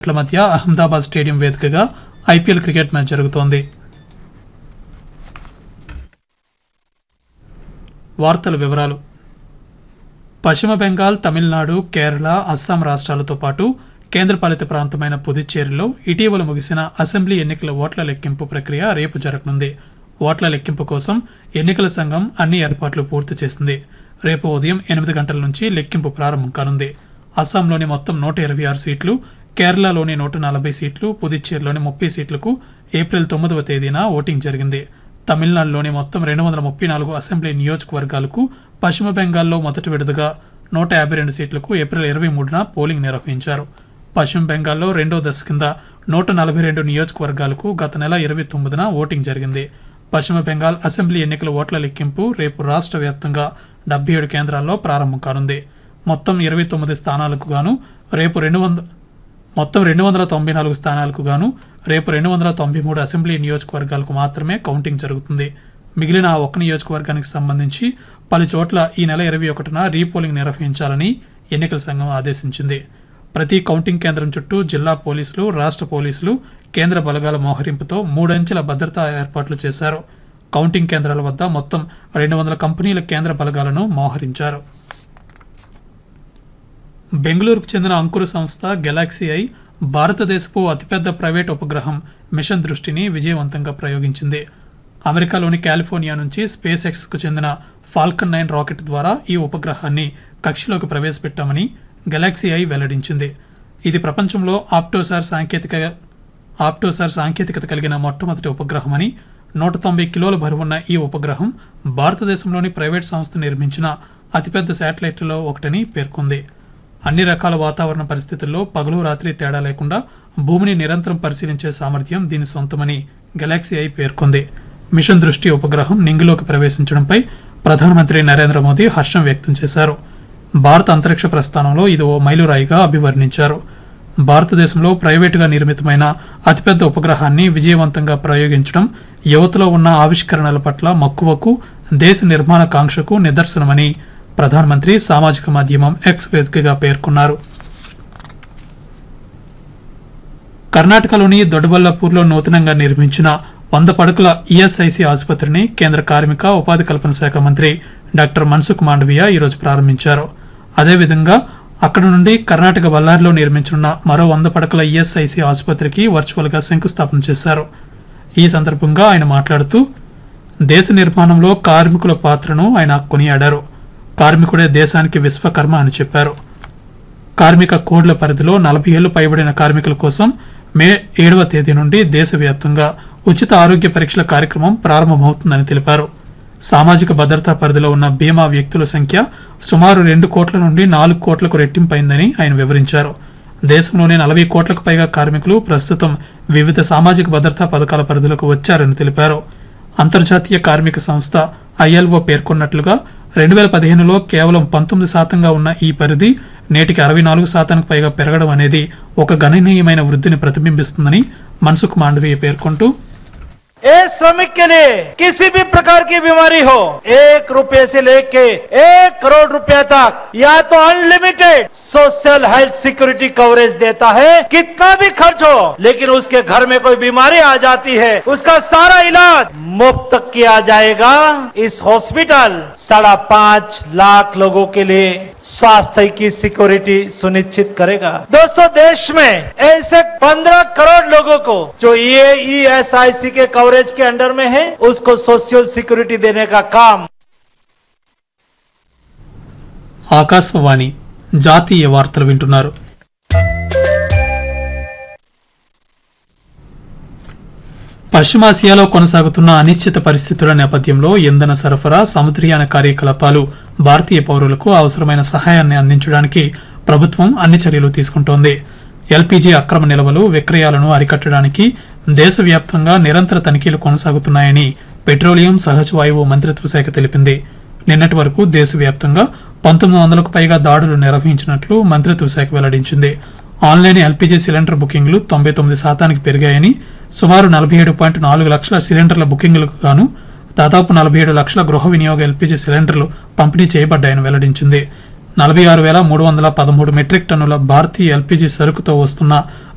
జట్ల మధ్య అహ్మదాబాద్ స్టేడియం వేదికగా ఐపీఎల్ క్రికెట్ మ్యాచ్ జరుగుతోంది వార్తల వివరాలు పశ్చిమ బెంగాల్ తమిళనాడు కేరళ అస్సాం రాష్ట్రాలతో పాటు కేంద్రపాలిత ప్రాంతమైన పుదుచ్చేరిలో ఇటీవల ముగిసిన అసెంబ్లీ ఎన్నికల ఓట్ల లెక్కింపు ప్రక్రియ రేపు జరగనుంది ఓట్ల లెక్కింపు కోసం ఎన్నికల సంఘం అన్ని ఏర్పాట్లు పూర్తి చేసింది రేపు ఉదయం ఎనిమిది గంటల నుంచి లెక్కింపు ప్రారంభం కానుంది అస్సాంలోని మొత్తం నూట ఇరవై ఆరు సీట్లు కేరళలోని నూట నలభై సీట్లు పుదుచ్చేరిలోని ముప్పై సీట్లకు ఏప్రిల్ తొమ్మిదవ తేదీన ఓటింగ్ జరిగింది తమిళనాడులోని మొత్తం రెండు వందల ముప్పై నాలుగు అసెంబ్లీ నియోజకవర్గాలకు పశ్చిమ బెంగాల్లో మొదటి విడతగా నూట యాభై రెండు సీట్లకు ఏప్రిల్ ఇరవై మూడున పోలింగ్ నిర్వహించారు పశ్చిమ బెంగాల్లో రెండో దశ కింద నూట నలభై రెండు నియోజకవర్గాలకు గత నెల ఇరవై తొమ్మిదిన ఓటింగ్ జరిగింది పశ్చిమ బెంగాల్ అసెంబ్లీ ఎన్నికల ఓట్ల లెక్కింపు రేపు రాష్ట్ర వ్యాప్తంగా డెబ్బై ఏడు కేంద్రాల్లో ప్రారంభం కానుంది మొత్తం ఇరవై తొమ్మిది స్థానాలకు గాను రేపు రెండు వంద మొత్తం రెండు వందల తొంభై నాలుగు స్థానాలకు గాను రేపు రెండు వందల తొంభై మూడు అసెంబ్లీ నియోజకవర్గాలకు మాత్రమే కౌంటింగ్ జరుగుతుంది మిగిలిన ఆ ఒక్క నియోజకవర్గానికి సంబంధించి పలు చోట్ల ఈ నెల ఇరవై ఒకటిన రీపోలింగ్ నిర్వహించాలని ఎన్నికల సంఘం ఆదేశించింది ప్రతి కౌంటింగ్ కేంద్రం చుట్టూ జిల్లా పోలీసులు రాష్ట్ర పోలీసులు కేంద్ర బలగాల మోహరింపుతో మూడంచెల భద్రతా ఏర్పాట్లు చేశారు కౌంటింగ్ కేంద్రాల వద్ద మొత్తం రెండు వందల కంపెనీల కేంద్ర బలగాలను మోహరించారు బెంగళూరుకు చెందిన అంకుర సంస్థ గెలాక్సీ ఐ భారతదేశపు అతిపెద్ద ప్రైవేట్ ఉపగ్రహం మిషన్ దృష్టిని విజయవంతంగా ప్రయోగించింది అమెరికాలోని కాలిఫోర్నియా నుంచి స్పేస్ ఎక్స్కు చెందిన ఫాల్కన్ నైన్ రాకెట్ ద్వారా ఈ ఉపగ్రహాన్ని కక్షలోకి ప్రవేశపెట్టామని గెలాక్సీ ఐ వెల్లడించింది ఇది ప్రపంచంలో ఆప్టోసార్ సాంకేతిక ఆప్టోసార్ సాంకేతికత కలిగిన మొట్టమొదటి ఉపగ్రహమని నూట తొంభై కిలోల బరువున్న ఈ ఉపగ్రహం భారతదేశంలోని ప్రైవేట్ సంస్థ నిర్మించిన అతిపెద్ద శాటిలైట్లలో ఒకటని పేర్కొంది అన్ని రకాల వాతావరణ పరిస్థితుల్లో పగలు రాత్రి తేడా లేకుండా భూమిని నిరంతరం పరిశీలించే సామర్థ్యం దీని సొంతమని గెలాక్సీ ఐ పేర్కొంది మిషన్ దృష్టి ఉపగ్రహం నింగిలోకి ప్రవేశించడంపై ప్రధానమంత్రి నరేంద్ర మోదీ హర్షం వ్యక్తం చేశారు భారత అంతరిక్ష ప్రస్థానంలో ఇది ఓ మైలురాయిగా అభివర్ణించారు భారతదేశంలో ప్రైవేటుగా నిర్మితమైన అతిపెద్ద ఉపగ్రహాన్ని విజయవంతంగా ప్రయోగించడం యువతలో ఉన్న ఆవిష్కరణల పట్ల మక్కువకు దేశ నిర్మాణ కాంక్షకు నిదర్శనమని ప్రధానమంత్రి సామాజిక మాధ్యమం ఎక్స్ వేదికగా పేర్కొన్నారు కర్ణాటకలోని దొడ్డబల్లాపూర్లో నూతనంగా నిర్మించిన వంద పడకల ఈఎస్ఐసి ఆసుపత్రిని కేంద్ర కార్మిక ఉపాధి కల్పన శాఖ మంత్రి డాక్టర్ మన్సుఖ్ మాండవీయ ఈరోజు ప్రారంభించారు అదేవిధంగా అక్కడ నుండి కర్ణాటక బళ్ళారిలో నిర్మించనున్న మరో వంద పడకల ఈఎస్ఐసి ఆసుపత్రికి వర్చువల్గా శంకుస్థాపన చేశారు ఈ సందర్భంగా ఆయన మాట్లాడుతూ దేశ నిర్మాణంలో కార్మికుల పాత్రను ఆయన కొనియాడారు కార్మికుడే దేశానికి విశ్వకర్మ అని చెప్పారు కార్మిక కోడ్ల పరిధిలో నలభై ఏళ్లు పైబడిన కార్మికుల కోసం మే ఏడవ తేదీ నుండి దేశవ్యాప్తంగా ఉచిత ఆరోగ్య పరీక్షల కార్యక్రమం ప్రారంభమవుతుందని తెలిపారు సామాజిక భద్రతా పరిధిలో ఉన్న బీమా వ్యక్తుల సంఖ్య సుమారు రెండు కోట్ల నుండి నాలుగు కోట్లకు రెట్టింపైందని ఆయన వివరించారు దేశంలోని నలభై కోట్లకు పైగా కార్మికులు ప్రస్తుతం వివిధ సామాజిక భద్రతా పథకాల పరిధిలోకి వచ్చారని తెలిపారు అంతర్జాతీయ కార్మిక సంస్థ ఐఎల్ఓ పేర్కొన్నట్లుగా రెండు వేల పదిహేనులో కేవలం పంతొమ్మిది శాతంగా ఉన్న ఈ పరిధి నేటికి అరవై నాలుగు శాతానికి పైగా పెరగడం అనేది ఒక గణనీయమైన వృద్ధిని ప్రతిబింబిస్తుందని మన్సుఖ్ మాండవీయ పేర్కొంటూ एक श्रमिक के लिए किसी भी प्रकार की बीमारी हो एक रुपए से लेके एक करोड़ रुपए तक या तो unlimited social health security coverage देता है कितना भी खर्च हो लेकिन उसके घर में कोई बीमारी आ जाती है उसका सारा इलाज मुफ्त किया जाएगा इस हॉस्पिटल साढ़ा पांच लाख लोगों के लिए स्वास्थ्य की सिक्योरिटी सुनिश्चित करेगा दोस्तों देश में ऐसे पंद्रह करोड़ लोगों को जो ये ई एस आई सी के कवरेज के अंडर में है उसको सोशल सिक्योरिटी देने का काम ఆకాశవాణి జాతీయ వార్తలు వింటున్నారు పశ్చిమాసియాలో కొనసాగుతున్న అనిశ్చిత పరిస్థితుల నేపథ్యంలో ఇంధన సరఫరా సముద్రయాన కార్యకలాపాలు భారతీయ పౌరులకు అవసరమైన సహాయాన్ని అందించడానికి ప్రభుత్వం అన్ని చర్యలు తీసుకుంటోంది ఎల్పీజీ అక్రమ నిల్వలు విక్రయాలను అరికట్టడానికి దేశవ్యాప్తంగా నిరంతర తనిఖీలు కొనసాగుతున్నాయని పెట్రోలియం సహజ వాయువు మంత్రిత్వ శాఖ తెలిపింది నిన్నటి వరకు దేశవ్యాప్తంగా పంతొమ్మిది వందలకు పైగా దాడులు నిర్వహించినట్లు మంత్రిత్వ శాఖ వెల్లడించింది ఆన్లైన్ ఎల్పీజీ సిలిండర్ బుకింగ్లు తొంభై తొమ్మిది శాతానికి పెరిగాయని సుమారు నలభై ఏడు పాయింట్ నాలుగు లక్షల సిలిండర్ల బుకింగ్లకు గాను దాదాపు నలభై ఏడు లక్షల గృహ వినియోగ ఎల్పీజీ సిలిండర్లు పంపిణీ చేయబడ్డాయని వెల్లడించింది నలభై ఆరు వేల మూడు వందల పదమూడు మెట్రిక్ టన్నుల భారతీయ ఎల్పీజీ సరుకుతో వస్తున్న